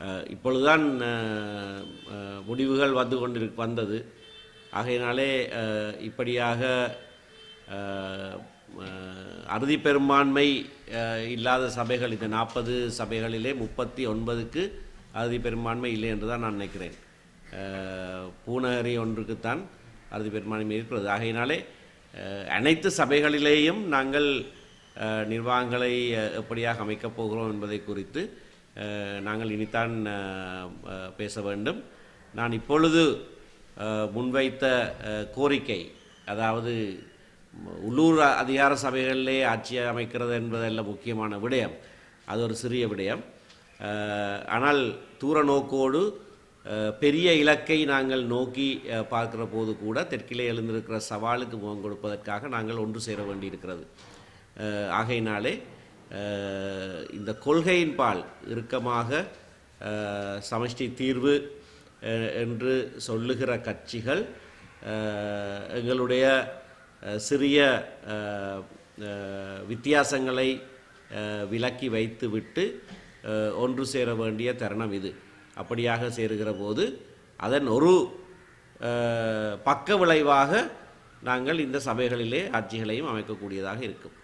அஹ், இப்பொழுதுதான் அஹ், அஹ், முடிவுகள் வந்து கொண்டு வந்தது ஆகையினாலே அஹ், இப்படியாக அஹ், அஹ், அறுதி பெரும்பான்மை அஹ், இல்லாத சபைகள் இந்த நாற்பது சபைகளிலே முப்பத்தி ஒன்பதுக்கு அறுதி பெரும்பான்மை இல்லை என்று தான் நான் நினைக்கிறேன் அஹ், பூநகரி ஒன்றுக்குத்தான் அறுதி பெரும்பான்மை இருக்கிறது ஆகையினாலே அஹ், அனைத்து சபைகளிலேயும் நாங்கள் அஹ், நிர்வாகங்களை அஹ், எப்படியாக அமைக்கப் போகிறோம் என்பதை குறித்து அஹ், நாங்கள் இனித்தான் அஹ், அஹ், பேச வேண்டும் நான் இப்பொழுது அஹ், முன்வைத்த அஹ், கோரிக்கை அதாவது ம், உள்ளூர் அ- அதிகார சபைகளிலே ஆட்சி அமைக்கிறது என்பதல்ல முக்கியமான விடயம் அது ஒரு சிறிய விடயம் அஹ், ஆனால் தூர நோக்கோடு அஹ், பெரிய இலக்கை நாங்கள் நோக்கி அஹ், பார்க்கிற போது கூட தெற்கிலே எழுந்திருக்கிற சவாலுக்கு முகம் கொடுப்பதற்காக நாங்கள் ஒன்று சேர வேண்டியிருக்கிறது அஹ், ஆகையினாலே அஹ், இந்த கொள்கையின் பால் இறுக்கமாக அஹ், சமஷ்டி தீர்வு அஹ், என்று சொல்லுகிற கட்சிகள் அஹ், எங்களுடைய அஹ், சிறிய அஹ், அஹ், வித்தியாசங்களை அஹ், விலக்கி வைத்துவிட்டு அஹ், ஒன்று சேர வேண்டிய தருணம் இது அப்படியாக சேருகிற போது அதன் ஒரு அஹ், பக்க விளைவாக நாங்கள் இந்த சபைகளிலே ஆட்சிகளையும் அமைக்கக்கூடியதாக இருக்கும்